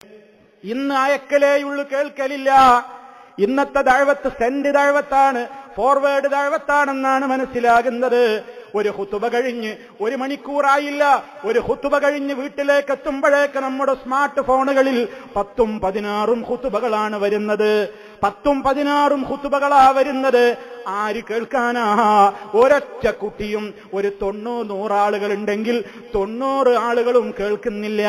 ഇന്ന് അയക്കലേയുള്ളു കേൾക്കലില്ല ഇന്നത്തെ ദഴവത്ത് saint ദഴവത്താണ് forward ദഴവത്താണെന്നാണ് മനസ്സിലാകുന്നത് ഒരു ഹുത്തുബ കഴിഞ്ഞ് ഒരു മണിക്കൂറായില്ല ഒരു ഹുത്തുബ കഴിഞ്ഞ് വീട്ടിലേക്ക് എത്തുമ്പോഴേക്ക് നമ്മുടെ സ്മാർട്ട് ഫോണുകളിൽ പത്തും പതിനാറും ഹുത്തുബകളാണ് വരുന്നത് പത്തും പതിനാറും ഹുത്തുബകളാ വരുന്നത് ആര് കേൾക്കാനാ ഒരൊറ്റ കുട്ടിയും ഒരു തൊണ്ണൂറ് നൂറാളുകൾ ഉണ്ടെങ്കിൽ തൊണ്ണൂറ് ആളുകളും കേൾക്കുന്നില്ല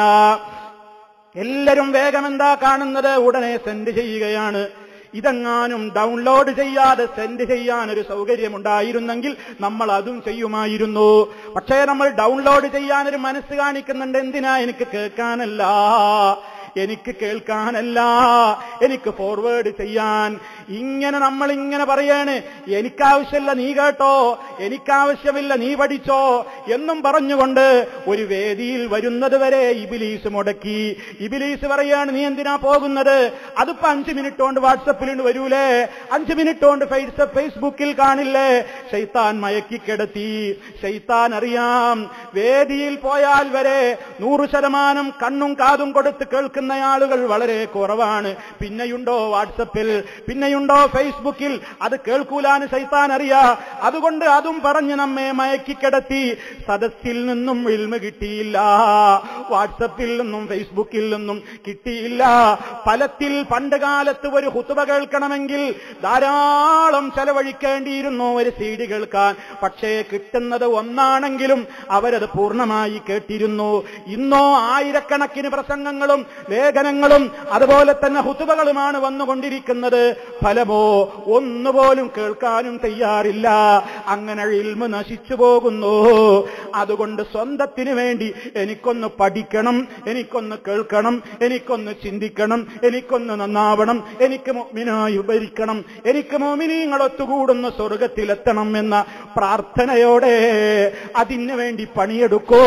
എല്ലാരും വേഗം എന്താ കാണുന്നത് ഉടനെ സെൻഡ് ചെയ്യുകയാണ് ഇതെങ്ങാനും ഡൗൺലോഡ് ചെയ്യാതെ സെൻഡ് ചെയ്യാൻ ഒരു സൗകര്യമുണ്ടായിരുന്നെങ്കിൽ നമ്മൾ അതും ചെയ്യുമായിരുന്നു പക്ഷേ നമ്മൾ ഡൗൺലോഡ് ചെയ്യാൻ ഒരു മനസ്സ് കാണിക്കുന്നുണ്ട് എന്തിനാ എനിക്ക് കേൾക്കാനല്ല എനിക്ക് കേൾക്കാനല്ല എനിക്ക് ഫോർവേഡ് ചെയ്യാൻ ഇങ്ങനെ നമ്മൾ ഇങ്ങനെ പറയാണ് എനിക്കാവശ്യമില്ല നീ കേട്ടോ എനിക്കാവശ്യമില്ല നീ പഠിച്ചോ എന്നും പറഞ്ഞുകൊണ്ട് ഒരു വേദിയിൽ വരുന്നത് വരെ ഇബിലീസ് മുടക്കി ഇബിലീസ് പറയാണ് നീ എന്തിനാ പോകുന്നത് അതിപ്പോ അഞ്ച് മിനിറ്റ് കൊണ്ട് വാട്സപ്പിൽ വരൂലേ അഞ്ച് മിനിറ്റ് കൊണ്ട് ഫേസ് ഫേസ്ബുക്കിൽ കാണില്ലേ ഷെയ്ത്താൻ മയക്കിക്കിടത്തി ഷെയ്ത്താൻ അറിയാം വേദിയിൽ പോയാൽ വരെ നൂറ് ശതമാനം കണ്ണും കാതും കൊടുത്ത് കേൾക്കുന്ന ആളുകൾ വളരെ കുറവാണ് പിന്നെയുണ്ടോ വാട്സപ്പിൽ പിന്നെയുണ്ടോ ഫേസ്ബുക്കിൽ അത് കേൾക്കൂലാന്ന് ശൈത്താൻ അറിയാ അതുകൊണ്ട് അതും പറഞ്ഞ് നമ്മെ മയക്കിക്കിടത്തി സദസ്സിൽ നിന്നും ഇൽമ കിട്ടിയില്ല വാട്സപ്പിൽ നിന്നും ഫേസ്ബുക്കിൽ നിന്നും കിട്ടിയില്ല ഫലത്തിൽ പണ്ട് കാലത്ത് ഒരു ഹുത്തുബ കേൾക്കണമെങ്കിൽ ധാരാളം ചെലവഴിക്കേണ്ടിയിരുന്നു ഒരു സി ഡി കേൾക്കാൻ പക്ഷേ കിട്ടുന്നത് ഒന്നാണെങ്കിലും അവരത് പൂർണ്ണമായി കേട്ടിരുന്നു ഇന്നോ ആയിരക്കണക്കിന് പ്രസംഗങ്ങളും ലേഖനങ്ങളും അതുപോലെ തന്നെ ഹുത്തുബകളുമാണ് വന്നുകൊണ്ടിരിക്കുന്നത് ഫലമോ ഒന്നുപോലും കേൾക്കാനും തയ്യാറില്ല അങ്ങനെ ഇൽമ നശിച്ചു പോകുന്നു അതുകൊണ്ട് സ്വന്തത്തിന് വേണ്ടി എനിക്കൊന്ന് പഠിക്കണം എനിക്കൊന്ന് കേൾക്കണം എനിക്കൊന്ന് ചിന്തിക്കണം എനിക്കൊന്ന് നന്നാവണം എനിക്ക് മോമിനായി ഉപരിക്കണം എനിക്ക് മോമിനീങ്ങൾ ഒത്തുകൂടുന്ന സ്വർഗത്തിലെത്തണം എന്ന പ്രാർത്ഥനയോടെ അതിനു വേണ്ടി പണിയെടുക്കോ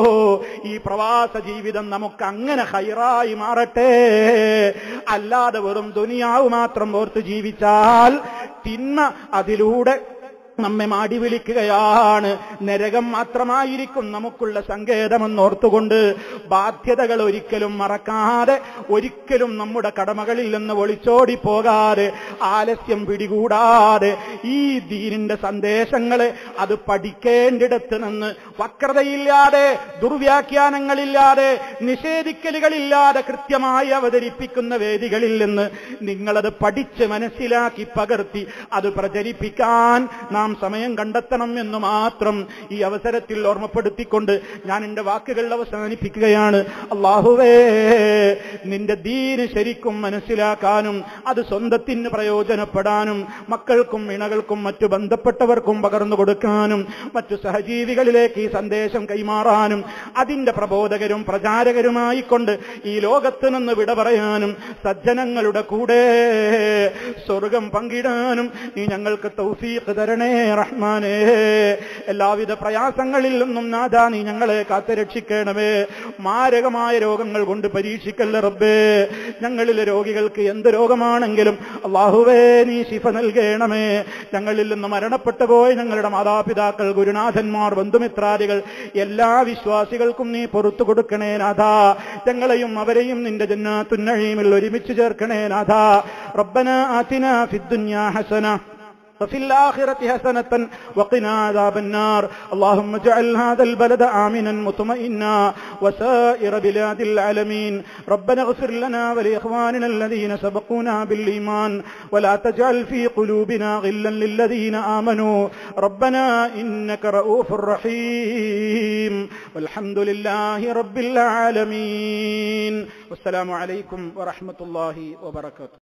ഈ പ്രവാസ ജീവിതം നമുക്ക് അങ്ങനെ ഹൈറായി മാറട്ടെ അല്ലാതെ വെറും ദുനിയാവ് മാത്രം ഓർത്ത് ജീവിച്ചാൽ തിന്മ അതിലൂടെ നമ്മെ മാടി വിളിക്കുകയാണ് നരകം മാത്രമായിരിക്കും നമുക്കുള്ള സങ്കേതമെന്നോർത്തുകൊണ്ട് ബാധ്യതകൾ ഒരിക്കലും മറക്കാതെ ഒരിക്കലും നമ്മുടെ കടമകളിൽ നിന്ന് ഒളിച്ചോടി പോകാതെ ആലസ്യം പിടികൂടാതെ ഈ ദീനിന്റെ സന്ദേശങ്ങളെ അത് പഠിക്കേണ്ടിടത്ത് നിന്ന് വക്രതയില്ലാതെ ദുർവ്യാഖ്യാനങ്ങളില്ലാതെ നിഷേധിക്കലുകളില്ലാതെ കൃത്യമായി അവതരിപ്പിക്കുന്ന വേദികളിൽ നിന്ന് നിങ്ങളത് പഠിച്ച് മനസ്സിലാക്കി പകർത്തി അത് പ്രചരിപ്പിക്കാൻ നാം സമയം കണ്ടെത്തണം എന്ന് മാത്രം ഈ അവസരത്തിൽ ഓർമ്മപ്പെടുത്തിക്കൊണ്ട് ഞാൻ എന്റെ വാക്കുകൾ അവസാനിപ്പിക്കുകയാണ് അള്ളാഹുവേ നിന്റെ ദീന് ശരിക്കും മനസ്സിലാക്കാനും അത് സ്വന്തത്തിന് പ്രയോജനപ്പെടാനും മക്കൾക്കും ഇണകൾക്കും മറ്റു ബന്ധപ്പെട്ടവർക്കും പകർന്നു കൊടുക്കാനും മറ്റു സഹജീവികളിലേക്ക് ഈ സന്ദേശം കൈമാറാനും അതിന്റെ പ്രബോധകരും പ്രചാരകരുമായിക്കൊണ്ട് ഈ ലോകത്ത് നിന്ന് വിട പറയാനും സജ്ജനങ്ങളുടെ കൂടെ സ്വർഗം പങ്കിടാനും നീ ഞങ്ങൾക്ക് തൗഫീഖ് തരണേ റഹ്മാനേ എല്ലാവിധ പ്രയാസങ്ങളിൽ നിന്നും നാഥാ നീ ഞങ്ങളെ കാത്തുരക്ഷിക്കണമേ മാരകമായ രോഗങ്ങൾ കൊണ്ട് പരീക്ഷിക്കല്ല റബ്ബേ ഞങ്ങളിലെ രോഗികൾക്ക് എന്ത് രോഗമാണെങ്കിലും അള്ളാഹുവേ നീ ശിഫ നൽകണമേ ഞങ്ങളിൽ നിന്ന് മരണപ്പെട്ടു പോയ ഞങ്ങളുടെ മാതാപിതാക്കൾ ഗുരുനാഥന്മാർ ബന്ധുമിത്രാദികൾ എല്ലാ വിശ്വാസികൾക്കും നീ പുറത്തു കൊടുക്കണേ നാഥാ ഞങ്ങളെയും അവരെയും നിന്റെ ജന്നാത്തുന്നഴീമിൽ ഒരുമിച്ച് ചേർക്കണേ നാഥാ റബ്ബന ആതിന ഫിദ്ദുന്യാ ഹസന وفي الآخرة حسنة وقنا عذاب النار اللهم اجعل هذا البلد آمنا مطمئنا وسائر بلاد العالمين ربنا اغفر لنا ولإخواننا الذين سبقونا بالإيمان ولا تجعل في قلوبنا غلا للذين آمنوا ربنا إنك رؤوف رحيم والحمد لله رب العالمين والسلام عليكم ورحمة الله وبركاته